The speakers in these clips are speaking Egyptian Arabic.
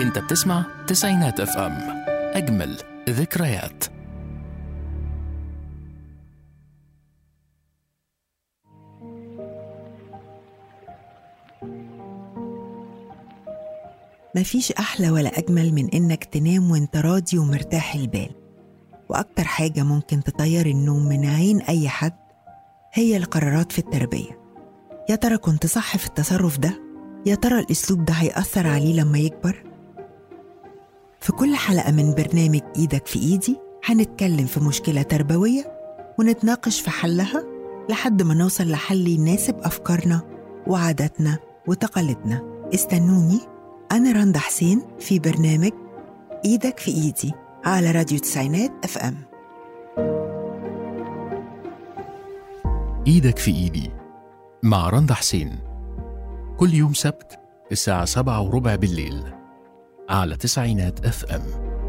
انت بتسمع تسعينات اف ام اجمل ذكريات مفيش أحلى ولا أجمل من إنك تنام وإنت راضي ومرتاح البال وأكتر حاجة ممكن تطير النوم من عين أي حد هي القرارات في التربية يا ترى كنت صح في التصرف ده؟ يا ترى الأسلوب ده هيأثر عليه لما يكبر؟ في كل حلقة من برنامج إيدك في إيدي هنتكلم في مشكلة تربوية ونتناقش في حلها لحد ما نوصل لحل يناسب أفكارنا وعاداتنا وتقاليدنا استنوني أنا رندا حسين في برنامج إيدك في إيدي على راديو تسعينات اف ام ايدك في ايدي مع رندا حسين كل يوم سبت الساعة سبعة وربع بالليل على تسعينات اف ام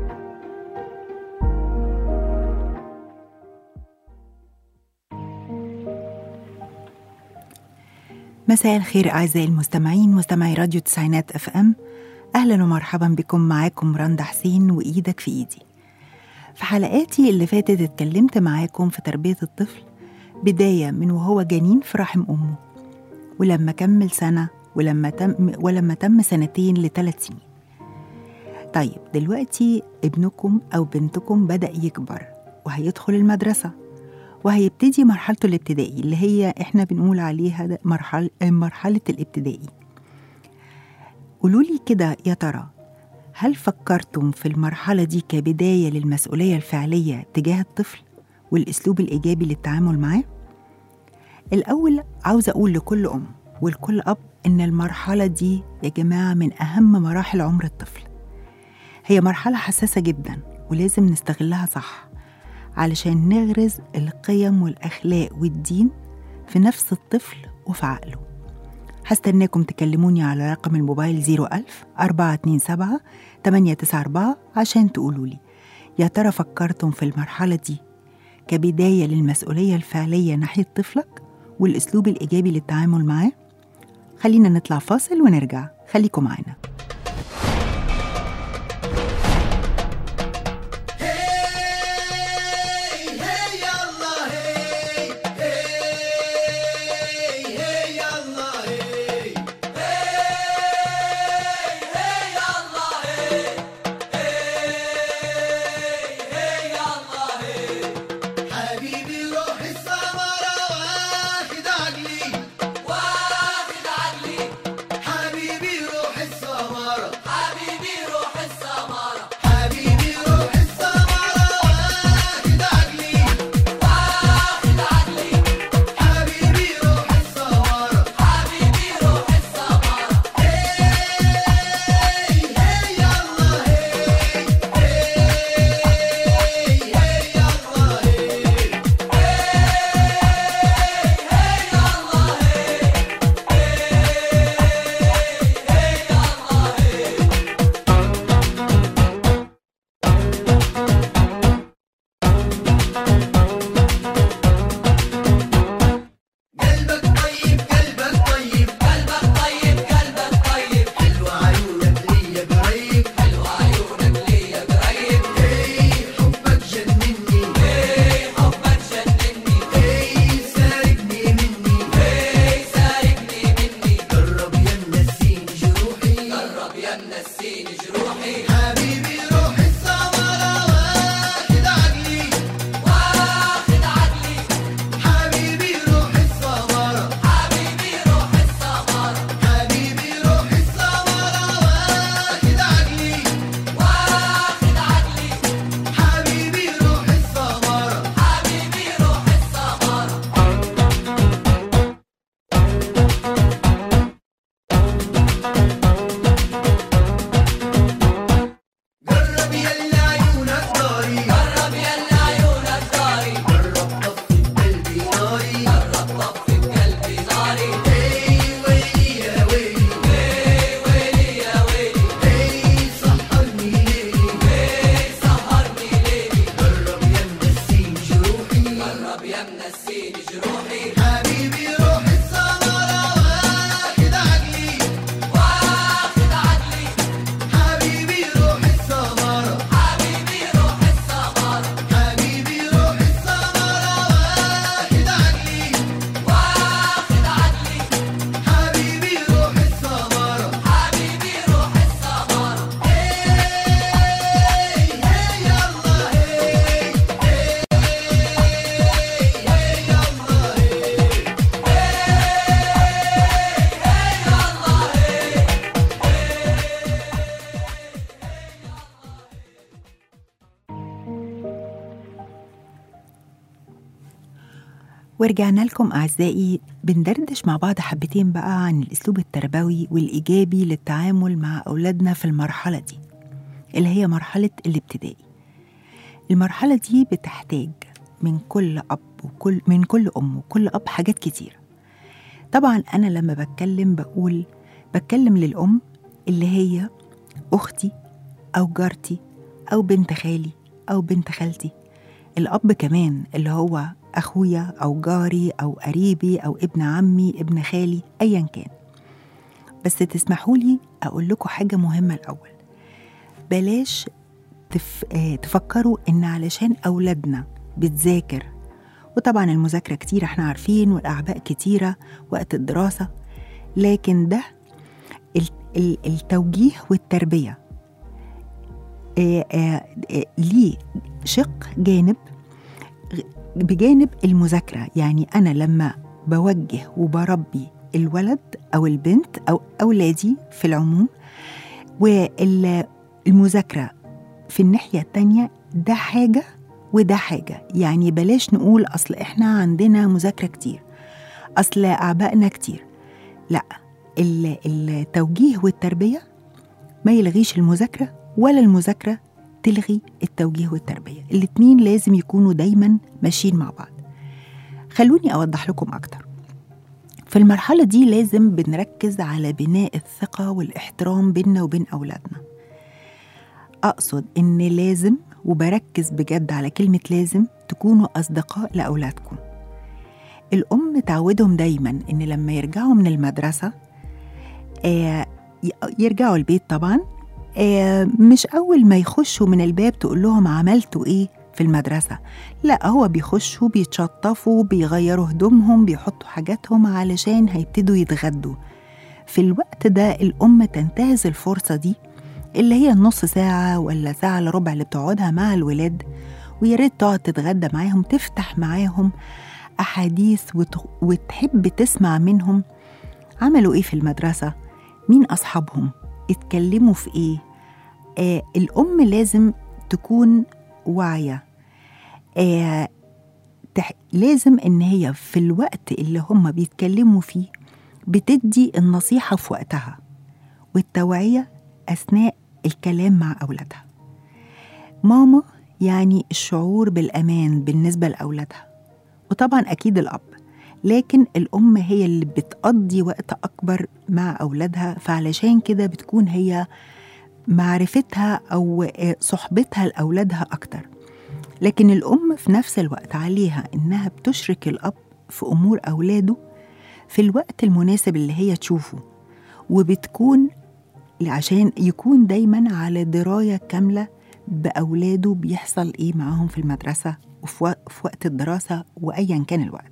مساء الخير أعزائي المستمعين مستمعي راديو تسعينات اف ام أهلا ومرحبا بكم معاكم رندا حسين وإيدك في إيدي في حلقاتي اللي فاتت اتكلمت معاكم في تربية الطفل بداية من وهو جنين في رحم أمه ولما كمل سنة ولما تم ولما تم سنتين لثلاث سنين طيب دلوقتي ابنكم أو بنتكم بدأ يكبر وهيدخل المدرسة وهيبتدي مرحلته الابتدائي اللي هي احنا بنقول عليها ده مرحلة مرحلة الابتدائي قولوا لي كده يا ترى هل فكرتم في المرحلة دي كبداية للمسؤولية الفعلية تجاه الطفل والأسلوب الإيجابي للتعامل معاه؟ الأول عاوز أقول لكل أم ولكل أب إن المرحلة دي يا جماعة من أهم مراحل عمر الطفل هي مرحلة حساسة جدا ولازم نستغلها صح علشان نغرز القيم والأخلاق والدين في نفس الطفل وفي عقله هستناكم تكلموني على رقم الموبايل 01000 427 894 عشان تقولوا لي يا ترى فكرتم في المرحلة دي كبداية للمسؤولية الفعلية ناحية طفلك والأسلوب الإيجابي للتعامل معاه؟ خلينا نطلع فاصل ونرجع خليكم معانا حبيبي روح السمرة واخد عقلي واخد عقلي حبيبي روح السمرة ورجعنا لكم أعزائي بندردش مع بعض حبتين بقى عن الأسلوب التربوي والإيجابي للتعامل مع أولادنا في المرحلة دي اللي هي مرحلة الابتدائي المرحلة دي بتحتاج من كل أب وكل من كل أم وكل أب حاجات كتير طبعا أنا لما بتكلم بقول بتكلم للأم اللي هي أختي أو جارتي أو بنت خالي أو بنت خالتي الأب كمان اللي هو أخويا أو جاري أو قريبي أو ابن عمي ابن خالي أيا كان بس تسمحوا لي أقول لكم حاجة مهمة الأول بلاش تف... آه، تفكروا إن علشان أولادنا بتذاكر وطبعا المذاكرة كتير احنا عارفين والأعباء كتيرة وقت الدراسة لكن ده ال- ال- التوجيه والتربية آه، آه، آه، ليه شق جانب بجانب المذاكرة يعني أنا لما بوجه وبربي الولد أو البنت أو أولادي في العموم والمذاكرة في الناحية التانية ده حاجة وده حاجة يعني بلاش نقول أصل إحنا عندنا مذاكرة كتير أصل أعبائنا كتير لا ال- التوجيه والتربية ما يلغيش المذاكرة ولا المذاكرة تلغي التوجيه والتربية الاتنين لازم يكونوا دايما ماشيين مع بعض خلوني أوضح لكم أكتر في المرحلة دي لازم بنركز على بناء الثقة والاحترام بيننا وبين أولادنا أقصد إن لازم وبركز بجد على كلمة لازم تكونوا أصدقاء لأولادكم الأم تعودهم دايما إن لما يرجعوا من المدرسة آه ي- يرجعوا البيت طبعا آه مش أول ما يخشوا من الباب تقول لهم عملتوا إيه في المدرسة لا هو بيخشوا بيتشطفوا بيغيروا هدومهم بيحطوا حاجاتهم علشان هيبتدوا يتغدوا في الوقت ده الأم تنتهز الفرصة دي اللي هي النص ساعة ولا ساعة إلا ربع اللي بتقعدها مع الولاد ويا ريت تقعد تتغدى معاهم تفتح معاهم أحاديث وت- وتحب تسمع منهم عملوا إيه في المدرسة مين أصحابهم اتكلموا في إيه آه الأم لازم تكون واعية آه تح... لازم إن هي في الوقت اللي هم بيتكلموا فيه بتدي النصيحة في وقتها والتوعية أثناء الكلام مع أولادها ماما يعني الشعور بالأمان بالنسبة لأولادها وطبعا أكيد الأب لكن الأم هي اللي بتقضي وقت أكبر مع أولادها فعلشان كده بتكون هي معرفتها أو آه، صحبتها لأولادها أكتر لكن الأم في نفس الوقت عليها إنها بتشرك الأب في أمور أولاده في الوقت المناسب اللي هي تشوفه وبتكون عشان يكون دايما على دراية كاملة بأولاده بيحصل إيه معاهم في المدرسة وفي وق- في وقت الدراسة وأيا كان الوقت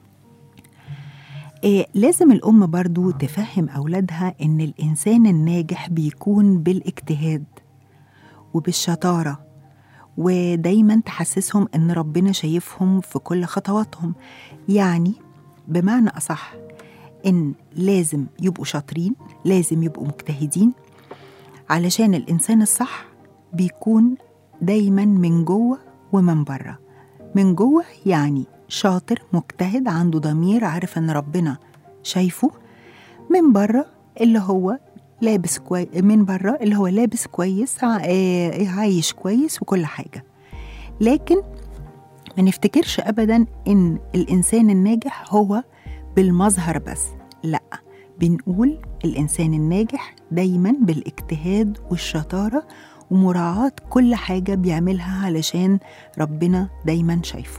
إيه لازم الأم برضو تفهم أولادها إن الإنسان الناجح بيكون بالاجتهاد وبالشطارة ودايما تحسسهم إن ربنا شايفهم في كل خطواتهم يعني بمعنى أصح إن لازم يبقوا شاطرين لازم يبقوا مجتهدين علشان الإنسان الصح بيكون دايما من جوه ومن بره من جوه يعني شاطر مجتهد عنده ضمير عارف ان ربنا شايفه من بره اللي هو لابس كويس من بره اللي هو لابس كويس ع- آه، عايش كويس وكل حاجه لكن ما نفتكرش ابدا ان الانسان الناجح هو بالمظهر بس لا بنقول الانسان الناجح دايما بالاجتهاد والشطاره ومراعاه كل حاجه بيعملها علشان ربنا دايما شايفه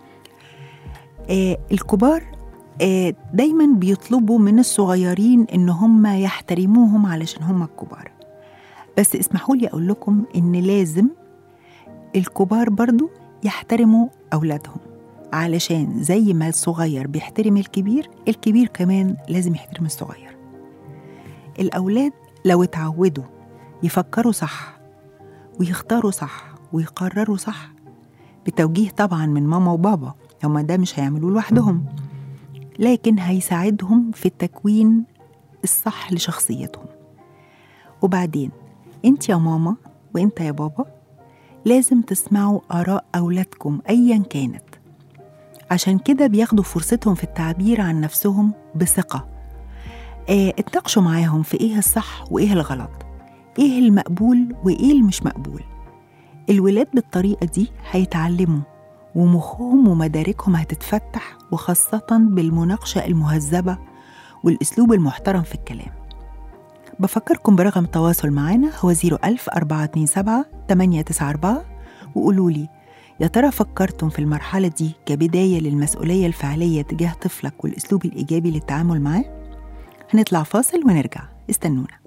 آه الكبار آه دايما بيطلبوا من الصغيرين ان هم يحترموهم علشان هم الكبار بس اسمحوا لي اقول لكم ان لازم الكبار برضو يحترموا اولادهم علشان زي ما الصغير بيحترم الكبير الكبير كمان لازم يحترم الصغير الاولاد لو اتعودوا يفكروا صح ويختاروا صح ويقرروا صح بتوجيه طبعا من ماما وبابا هما ده مش هيعملوه لوحدهم لكن هيساعدهم في التكوين الصح لشخصيتهم وبعدين انت يا ماما وانت يا بابا لازم تسمعوا آراء أولادكم أيا كانت عشان كده بياخدوا فرصتهم في التعبير عن نفسهم بثقة آه، اتناقشوا معاهم في ايه الصح وايه الغلط ايه المقبول وايه المش مقبول الولاد بالطريقة دي هيتعلموا ومخهم ومداركهم هتتفتح وخاصة بالمناقشة المهذبة والأسلوب المحترم في الكلام بفكركم برقم التواصل معانا هو 01000 427 894 وقولوا لي يا ترى فكرتم في المرحلة دي كبداية للمسؤولية الفعلية تجاه طفلك والأسلوب الإيجابي للتعامل معاه؟ هنطلع فاصل ونرجع استنونا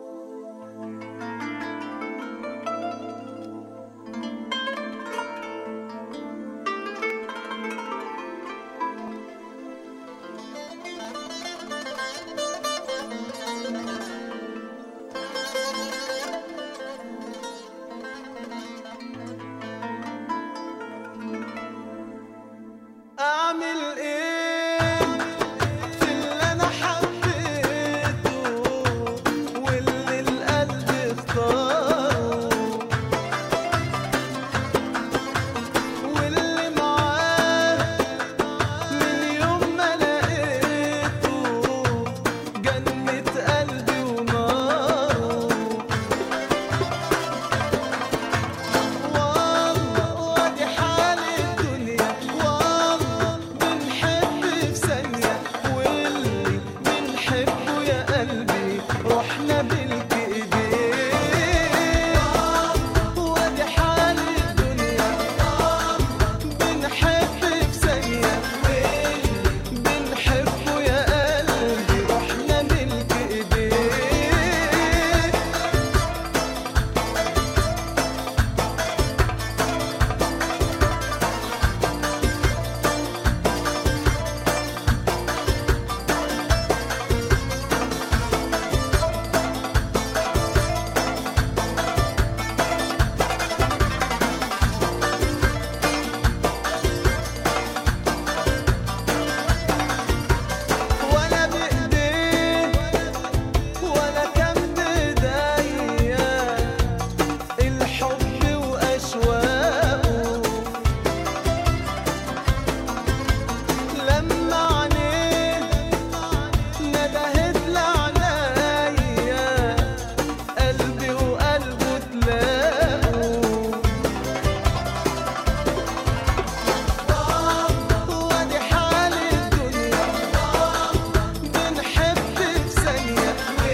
اعمل ايه في اللي انا حبيته واللي القلب اختاره واللي معاه من يوم ما لقيته جنة قلبي وناره والله وادي حال الدنيا والله بنحب في ثانية واللي بنحبه يا قلبي رحنا ملك ايديه وادي حال الدنيا بنحب في ثانية واللي بنحبه يا قلبي رحنا ملك ايديه ولا بإيديه ولا كان بإيديا الحب وأشواقه لما عينيه ندهت لعنايا قلبي وقلبه تلاقوا وادي حال الدنيا بنحب في ثانية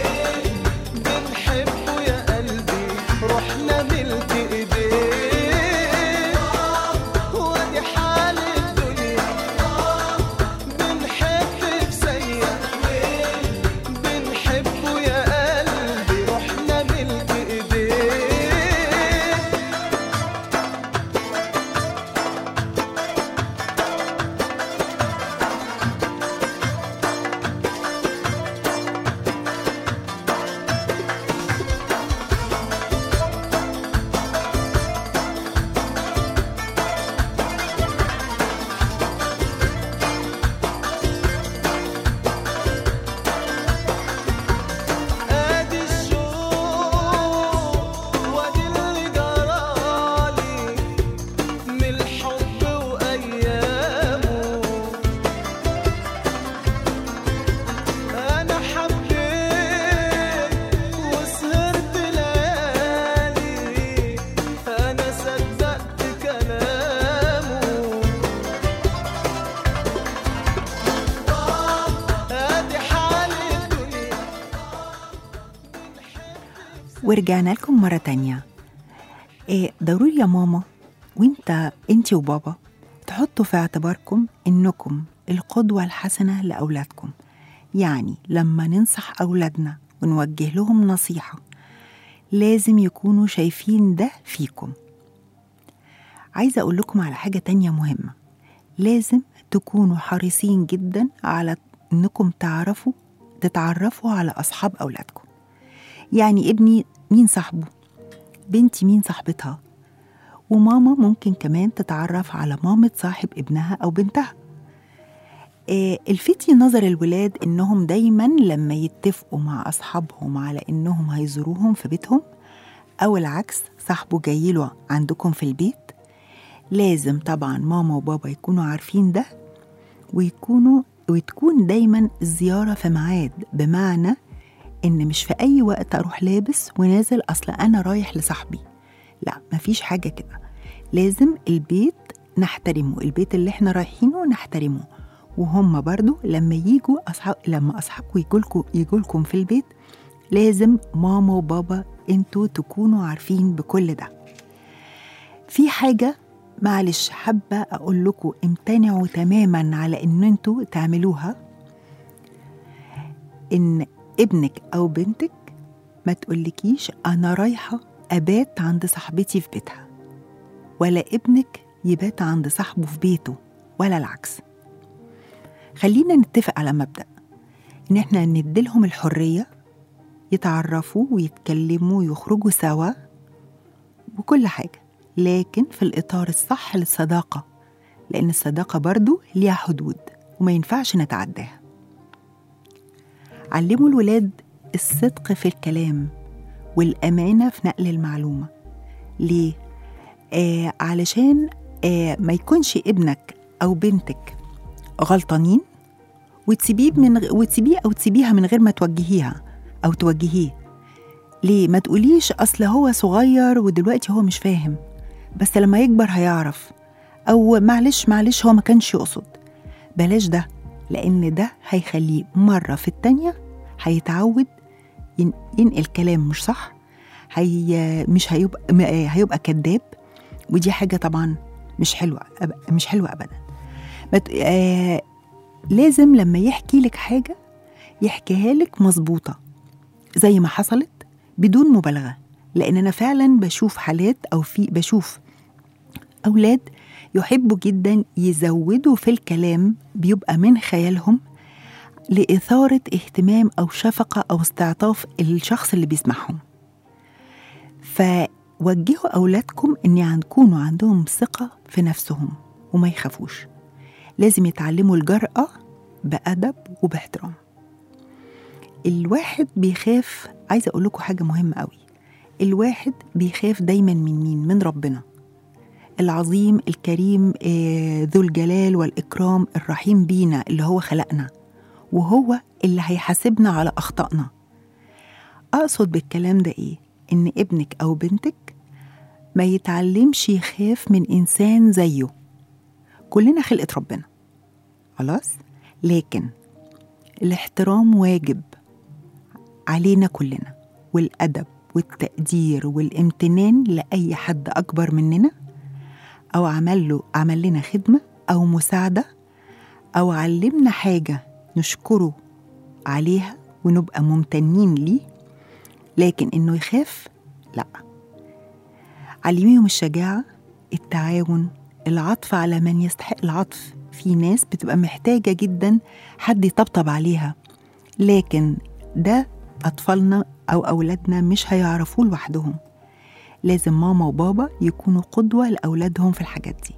بنحبه يا قلبي رحنا ملك ايديه وادي حال الدنيا بنحب في ثانية بنحبه يا قلبي رحنا ملك ايديه ادي الشوق وادي اللي جرالي من الحب وايامه انا حبيت وسهرت ليالي انا صدقت كلامه ادي حال الدنيا ورجعنا لكم مرة تانية إيه ضروري يا ماما وانت انت وبابا تحطوا في اعتباركم انكم القدوة الحسنة لأولادكم يعني لما ننصح أولادنا ونوجه لهم نصيحة لازم يكونوا شايفين ده فيكم عايزة أقول لكم على حاجة تانية مهمة لازم تكونوا حريصين جدا على إنكم تعرفوا تتعرفوا على أصحاب أولادكم يعني ابني مين صاحبه بنتي مين صاحبتها وماما ممكن كمان تتعرف على مامة صاحب ابنها أو بنتها آه، الفتي نظر الولاد إنهم دايما لما يتفقوا مع أصحابهم على إنهم هيزوروهم في بيتهم أو العكس صاحبه جايله عندكم في البيت لازم طبعا ماما وبابا يكونوا عارفين ده ويكونوا وتكون دايما الزيارة في ميعاد بمعنى إن مش في أي وقت أروح لابس ونازل أصل أنا رايح لصاحبي لا مفيش حاجة كده لازم البيت نحترمه البيت اللي احنا رايحينه نحترمه وهم برضو لما يجوا أصحاب لما أصحابكم يجولكوا يجولكم في البيت لازم ماما وبابا انتوا تكونوا عارفين بكل ده في حاجة معلش حابة أقول لكم امتنعوا تماما على إن انتوا تعملوها إن ابنك أو بنتك ما تقولكيش أنا رايحة أبات عند صاحبتي في بيتها ولا ابنك يبات عند صاحبه في بيته ولا العكس خلينا نتفق على مبدأ إن إحنا نديلهم الحرية يتعرفوا ويتكلموا ويخرجوا سوا وكل حاجة لكن في الإطار الصح للصداقة لأن الصداقة برضو ليها حدود وما ينفعش نتعداها علموا الولاد الصدق في الكلام والأمانة في نقل المعلومة ليه؟ آه علشان آه ما يكونش ابنك أو بنتك غلطانين وتسيبيه من غ... وتسيبيه أو تسيبيها من غير ما توجهيها أو توجهيه ليه؟ ما تقوليش أصل هو صغير ودلوقتي هو مش فاهم بس لما يكبر هيعرف أو معلش معلش هو ما كانش يقصد بلاش ده لأن ده هيخليه مرة في التانية هيتعود ين- ينقل كلام مش صح هي مش هيبقى م- آه، هيبقى كذاب ودي حاجة طبعا مش حلوة أب- مش حلوة أبدا بت... آه لازم لما يحكي لك حاجة يحكيها لك مظبوطة زي ما حصلت بدون مبالغة لأن أنا فعلا بشوف حالات أو في بشوف أولاد يحبوا جدا يزودوا في الكلام بيبقى من خيالهم لإثارة اهتمام أو شفقة أو استعطاف الشخص اللي بيسمعهم فوجهوا أولادكم إن يكونوا عندهم ثقة في نفسهم وما يخافوش لازم يتعلموا الجرأة بأدب وباحترام الواحد بيخاف عايزة أقول لكم حاجة مهمة قوي الواحد بيخاف دايما من مين من ربنا العظيم الكريم آه، ذو الجلال والإكرام الرحيم بينا اللي هو خلقنا وهو اللي هيحاسبنا على أخطائنا أقصد بالكلام ده إيه؟ إن ابنك أو بنتك ما يتعلمش يخاف من إنسان زيه كلنا خلقة ربنا خلاص؟ لكن الاحترام واجب علينا كلنا والأدب والتقدير والامتنان لأي حد أكبر مننا أو عمل له عمل لنا خدمة أو مساعدة أو علمنا حاجة نشكره عليها ونبقى ممتنين ليه لكن إنه يخاف لأ علميهم الشجاعة التعاون العطف على من يستحق العطف في ناس بتبقى محتاجة جدا حد يطبطب عليها لكن ده أطفالنا أو أولادنا مش هيعرفوه لوحدهم لازم ماما وبابا يكونوا قدوة لأولادهم في الحاجات دي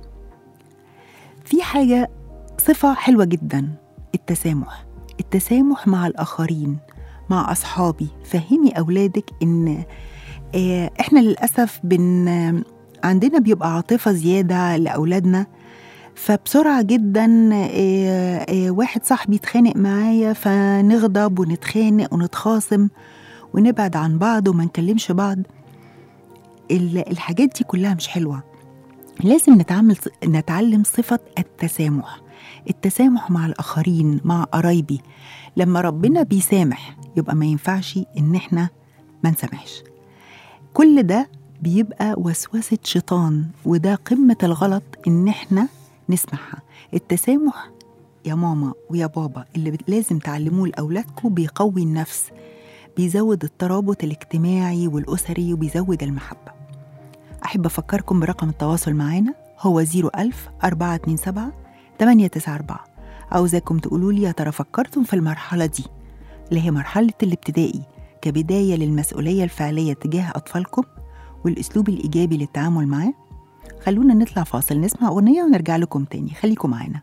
في حاجة صفة حلوة جدا التسامح التسامح مع الآخرين مع أصحابي فهمي أولادك إن آه، إحنا للأسف بن عندنا بيبقى عاطفة زيادة لأولادنا فبسرعة جدا آه، آه، واحد صاحبي يتخانق معايا فنغضب ونتخانق ونتخاصم ونبعد عن بعض وما نكلمش بعض ال- الحاجات دي كلها مش حلوة لازم نتعامل نتعلم صفة التسامح التسامح مع الآخرين مع قرايبي لما ربنا بيسامح يبقى ما ينفعش إن إحنا ما نسامحش كل ده بيبقى وسوسة شيطان وده قمة الغلط إن إحنا نسمعها التسامح يا ماما ويا بابا اللي بت- لازم تعلموه لأولادكم بيقوي النفس بيزود الترابط الاجتماعي والأسري وبيزود المحبة أحب أفكركم برقم التواصل معانا هو 01000 427 894 عاوزاكم تقولوا لي يا ترى فكرتم في المرحلة دي اللي هي مرحلة الابتدائي كبداية للمسؤولية الفعلية تجاه أطفالكم والأسلوب الإيجابي للتعامل معاه خلونا نطلع فاصل نسمع أغنية ونرجع لكم تاني خليكم معانا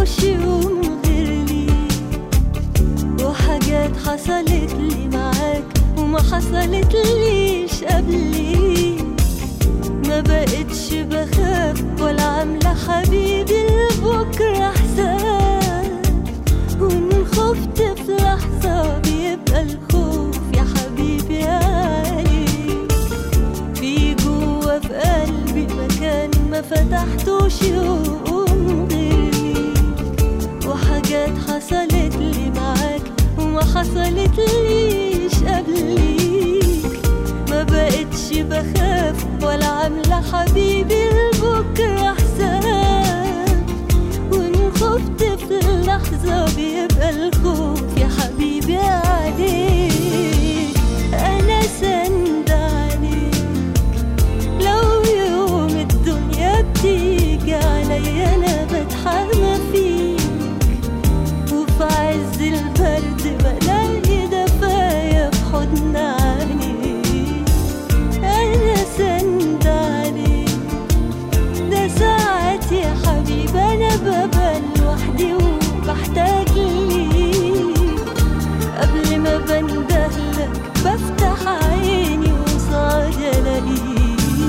فتحتوش يوم غير ليك وحاجات حصلت لي معاك وما حصلت ليش قبليك ما بقتش بخاف ولا عاملة حبيبي لبكرة حساب وإن خفت في لحظة بيبقى الخوف يا حبيبي عليك في جوا في قلبي مكان ما فتحتوش يوم غيري وحاجات حصلت لي معاك وما حصلت ليش قبليك ما بقتش بخاف ولا عاملة حبيبي لبكرة حساب وإن خفت في اللحظة بيبقى الخوف يا حبيبي عليك أنا سند عليك لو يوم الدنيا بتيجي عليا أنا بتحمى فيك وفي عز البرد بلاقي دفايا في حضن عينيك أنا سند عليك ده ساعات يا حبيبي أنا ببقى لوحدي وبحتاج ليك قبل ما بندهلك بفتح عيني وصعد ألاقيك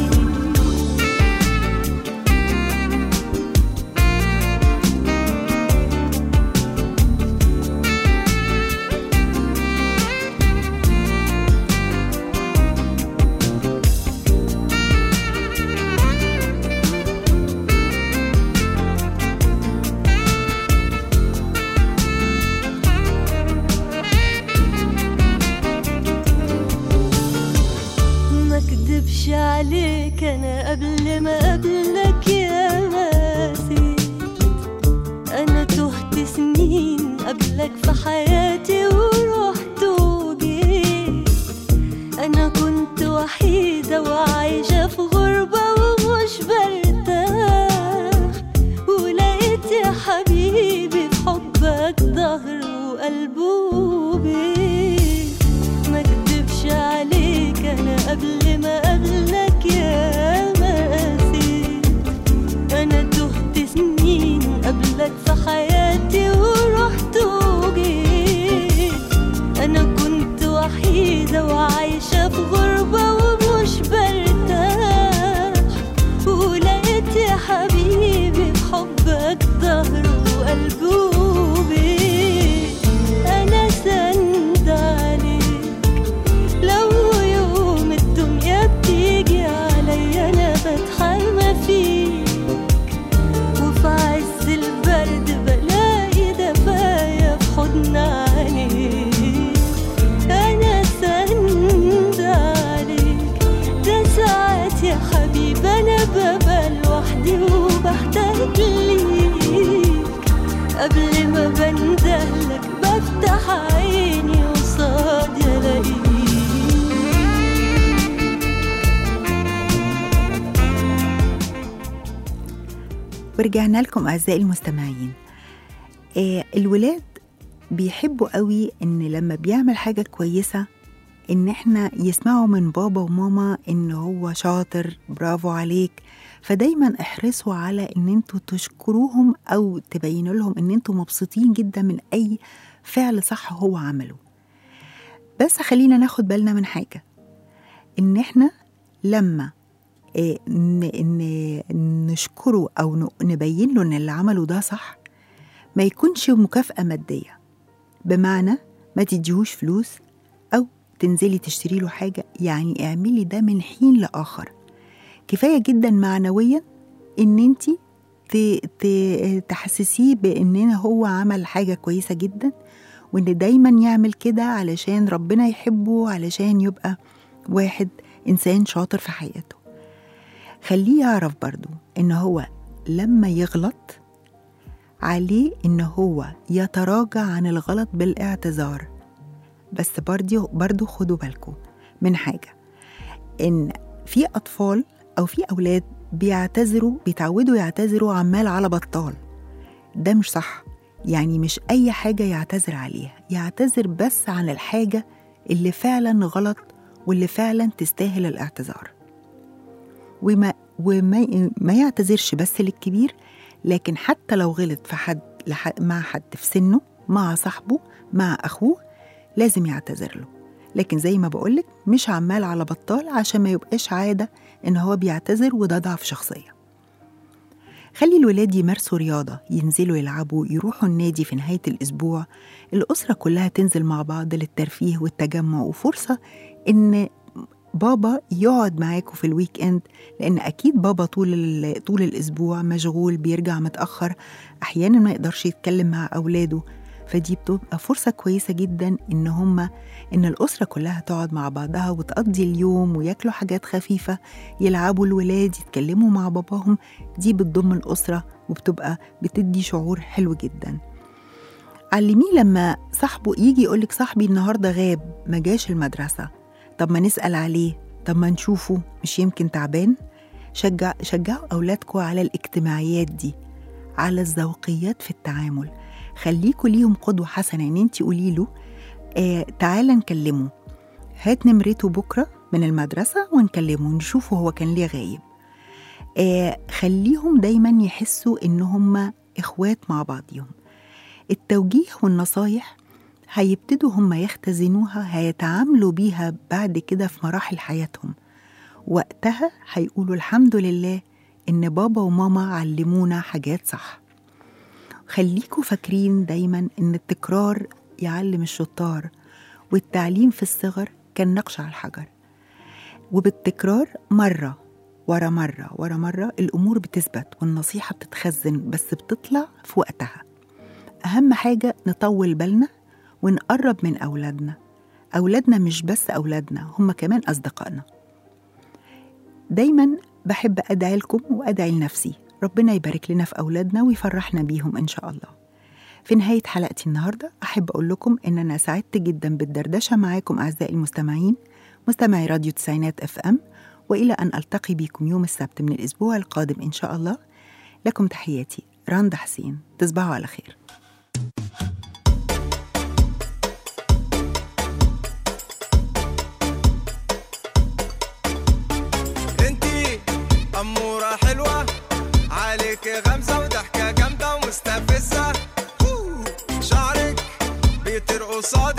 ما اكدبش عليك انا قبل ما اقابلك يا ماسي انا تهت سنين قبلك في حياتي ورحت وجيت انا كنت وحيدة وعايشة في غربة ومش برتاح ولقيت يا حبيبي في حبك ظهر وقلب وبيت ما اكدبش عليك انا قبل ما اقابلك يا ماسي انا تهت سنين قبلك في حياتي ورحت وجيت انا كنت وحيدة وعايشة في غربة ومش برتاح ولقيت يا حبيبي في حبك ظهر وقلب وبيت انا سند عليك لو يوم الدنيا بتيجي عليا انا بتحمى فيك وفي عز البرد بلاقي دفايا في حضن عينيك انا سند عليك ده ساعات يا حبيبي انا ببقى لوحدي وبحتاج ليك قبل ما بندهلك بفتح عيني وصاد الاقيك ورجعنا لكم أعزائي المستمعين آه الولاد بيحبوا قوي إن لما بيعمل حاجة كويسة إن إحنا يسمعوا من بابا وماما إن هو شاطر برافو عليك فدايما احرصوا على إن انتوا تشكروهم أو تبينوا لهم إن انتوا مبسوطين جدا من أي فعل صح هو عمله بس خلينا ناخد بالنا من حاجة إن إحنا لما آه، ن- ن- نشكره أو ن- نبين له إن اللي عمله ده صح ما يكونش مكافأة مادية بمعنى ما تديهوش فلوس أو تنزلي تشتري له حاجة يعني اعملي ده من حين لآخر كفاية جدا معنويا إن انت تحسسيه بإن هو عمل حاجة كويسة جدا وإن دايما يعمل كده علشان ربنا يحبه علشان يبقى واحد إنسان شاطر في حياته خليه يعرف برضو إن هو لما يغلط عليه إن هو يتراجع عن الغلط بالاعتذار بس برضو برضو خدوا بالكم من حاجة إن في أطفال أو في أولاد بيعتذروا بيتعودوا يعتذروا عمال على بطال ده مش صح يعني مش أي حاجة يعتذر عليها يعتذر بس عن الحاجة اللي فعلا غلط واللي فعلا تستاهل الاعتذار وما وما ما يعتذرش بس للكبير لكن حتى لو غلط في حد لح- مع حد في سنه مع صاحبه مع أخوه لازم يعتذر له لكن زي ما بقولك مش عمال على بطال عشان ما يبقاش عادة إن هو بيعتذر وده ضعف شخصية خلي الولاد يمارسوا رياضة ينزلوا يلعبوا يروحوا النادي في نهاية الأسبوع الأسرة كلها تنزل مع بعض للترفيه والتجمع وفرصة إن بابا يقعد معاكم في الويك اند لان اكيد بابا طول ال- طول الاسبوع مشغول بيرجع متاخر احيانا ما يقدرش يتكلم مع اولاده فدي بتبقى فرصة كويسة جدا إن هما إن الأسرة كلها تقعد مع بعضها وتقضي اليوم وياكلوا حاجات خفيفة يلعبوا الولاد يتكلموا مع باباهم دي بتضم الأسرة وبتبقى بتدي شعور حلو جدا علميه لما صاحبه يجي يقولك صاحبي النهاردة غاب ما جاش المدرسة طب ما نسأل عليه طب ما نشوفه مش يمكن تعبان شجع شجعوا أولادكم على الاجتماعيات دي على الذوقيات في التعامل خليكوا ليهم قدوة حسنة إن أنت قولي له آه تعالى نكلمه هات نمرته بكرة من المدرسة ونكلمه نشوفه هو كان ليه غايب آه خليهم دايما يحسوا إن هم إخوات مع بعضهم التوجيه والنصايح هيبتدوا هم يختزنوها هيتعاملوا بيها بعد كده في مراحل حياتهم وقتها هيقولوا الحمد لله إن بابا وماما علمونا حاجات صح خليكوا فاكرين دايما إن التكرار يعلم الشطار والتعليم في الصغر كان نقش على الحجر وبالتكرار مرة ورا مرة ورا مرة الأمور بتثبت والنصيحة بتتخزن بس بتطلع في وقتها أهم حاجة نطول بالنا ونقرب من أولادنا أولادنا مش بس أولادنا هم كمان أصدقائنا دايما بحب أدعي لكم وأدعي لنفسي ربنا يبارك لنا في أولادنا ويفرحنا بيهم إن شاء الله في نهاية حلقتي النهاردة أحب أقول لكم إن أنا سعدت جدا بالدردشة معاكم أعزائي المستمعين مستمعي راديو تسعينات اف ام وإلى أن ألتقي بكم يوم السبت من الأسبوع القادم إن شاء الله لكم تحياتي رندا حسين تصبحوا على خير انتي أمورة حلوة عليك غمزة وضحكة جامدة ومستفزة أوه، شعرك بيطير قصاد